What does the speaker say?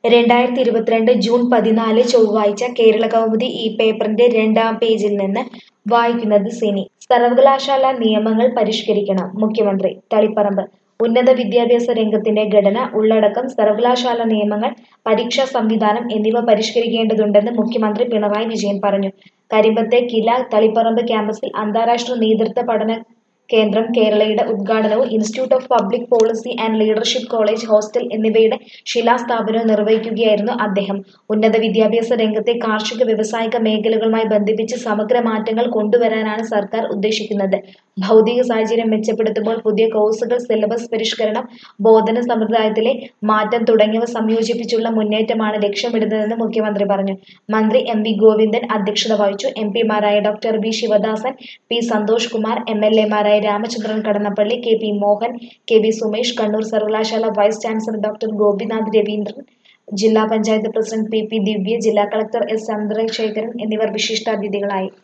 രണ്ടായിരത്തി ഇരുപത്തിരണ്ട് ജൂൺ പതിനാല് ചൊവ്വാഴ്ച കേരള കൗമുദി ഈ പേപ്പറിന്റെ രണ്ടാം പേജിൽ നിന്ന് വായിക്കുന്നത് സിനി സർവകലാശാല നിയമങ്ങൾ പരിഷ്കരിക്കണം മുഖ്യമന്ത്രി തളിപ്പറമ്പ് ഉന്നത വിദ്യാഭ്യാസ രംഗത്തിന്റെ ഘടന ഉള്ളടക്കം സർവകലാശാല നിയമങ്ങൾ പരീക്ഷാ സംവിധാനം എന്നിവ പരിഷ്കരിക്കേണ്ടതുണ്ടെന്ന് മുഖ്യമന്ത്രി പിണറായി വിജയൻ പറഞ്ഞു കരിമ്പത്തെ കില തളിപ്പറമ്പ് ക്യാമ്പസിൽ അന്താരാഷ്ട്ര നേതൃത്വ പഠന കേന്ദ്രം കേരളയുടെ ഉദ്ഘാടനവും institute of public policy and leadership college hostel എന്നിവയുടെ ശിലാസ്ഥാപനവും നിർവഹിക്കുകയായിരുന്നു അദ്ദേഹം ഉന്നത വിദ്യാഭ്യാസ രംഗത്തെ കാർഷിക വ്യവസായിക മേഖലകളുമായി ബന്ധിപ്പിച്ച് സമഗ്ര മാറ്റങ്ങൾ കൊണ്ടുവരാനാണ് സർക്കാർ ഉദ്ദേശിക്കുന്നത് ഭൗതിക സാഹചര്യം മെച്ചപ്പെടുത്തുമ്പോൾ പുതിയ കോഴ്സുകൾ സിലബസ് പരിഷ്കരണം ബോധന സമ്പ്രദായത്തിലെ മാറ്റം തുടങ്ങിയവ സംയോജിപ്പിച്ചുള്ള മുന്നേറ്റമാണ് ലക്ഷ്യമിടുന്നതെന്ന് മുഖ്യമന്ത്രി പറഞ്ഞു മന്ത്രി എം വി ഗോവിന്ദൻ അധ്യക്ഷത വഹിച്ചു എം പിമാരായ doctor V Sivadasan P Santhosh Kumar M L എമാരായ Ramachandran Kadannappally K P Mohan K V Sumesh Kannur സർവകലാശാല vice chancellor doctor Gopinath Raveendran ജില്ലാ panchayat president P P Divya ജില്ലാ കളക്ടർ എസ് ചന്ദ്രശേഖരൻ എന്നിവർ വിശിഷ്ടാതിഥികളായി